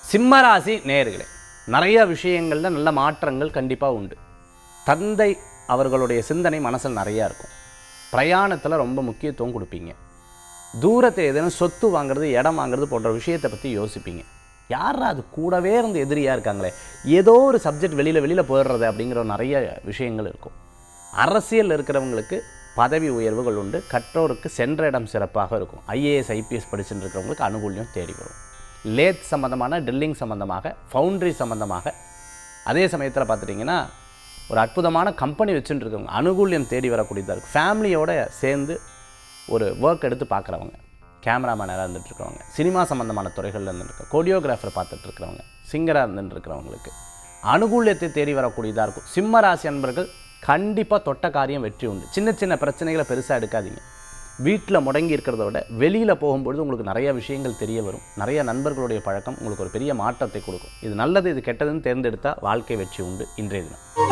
சிம்மராசி நேயர்களே நிறைய விஷயங்களில் நல்ல மாற்றங்கள் கண்டிப்பாக உண்டு தந்தை அவர்களுடைய சிந்தனை மனசில் நிறையா இருக்கும் பிரயாணத்தில் ரொம்ப முக்கியத்துவம் கொடுப்பீங்க தூரத்தை ஏதேனும் சொத்து வாங்குறது இடம் வாங்குறது போன்ற விஷயத்தை பற்றி யோசிப்பீங்க யாரா அது கூடவே இருந்து எதிரியாக இருக்காங்களே ஏதோ ஒரு சப்ஜெக்ட் வெளியில் வெளியில் போயிடுறது அப்படிங்கிற நிறைய விஷயங்கள் இருக்கும் அரசியல் இருக்கிறவங்களுக்கு பதவி உயர்வுகள் உண்டு கற்றோருக்கு சென்ற இடம் சிறப்பாக இருக்கும் ஐஏஎஸ் ஐபிஎஸ் படிச்சுட்டு இருக்கிறவங்களுக்கு அனுகூல்யம் தேடி வரும் லேத் சம்மந்தமான ட்ரில்லிங் சம்மந்தமாக ஃபவுண்ட்ரி சம்மந்தமாக அதே சமயத்தில் பார்த்துட்டிங்கன்னா ஒரு அற்புதமான கம்பெனி வச்சுட்டு இருக்கவங்க அனுகூல்யம் தேடி வரக்கூடியதாக இருக்கும் ஃபேமிலியோட சேர்ந்து ஒரு ஒர்க் எடுத்து பார்க்குறவங்க கேமராமேனாக இருந்துட்டு இருக்கிறவங்க சினிமா சம்மந்தமான துறைகளில் இருந்துட்டு கோடியோகிராஃபர் பார்த்துட்டு இருக்கிறவங்க சிங்கராக இருந்துட்டு இருக்கிறவங்களுக்கு அனுகூல்யத்தை தேடி வரக்கூடியதாக இருக்கும் சிம்ம ராசி அன்பர்கள் கண்டிப்பாக தொட்ட காரியம் வெற்றி உண்டு சின்ன சின்ன பிரச்சனைகளை பெருசாக எடுக்காதீங்க வீட்டில் முடங்கி இருக்கிறத விட வெளியில் போகும்பொழுது உங்களுக்கு நிறைய விஷயங்கள் தெரிய வரும் நிறைய நண்பர்களுடைய பழக்கம் உங்களுக்கு ஒரு பெரிய மாற்றத்தை கொடுக்கும் இது நல்லது இது கெட்டதுன்னு தேர்ந்தெடுத்தால் வாழ்க்கை வெற்றி உண்டு இன்றைய தினம்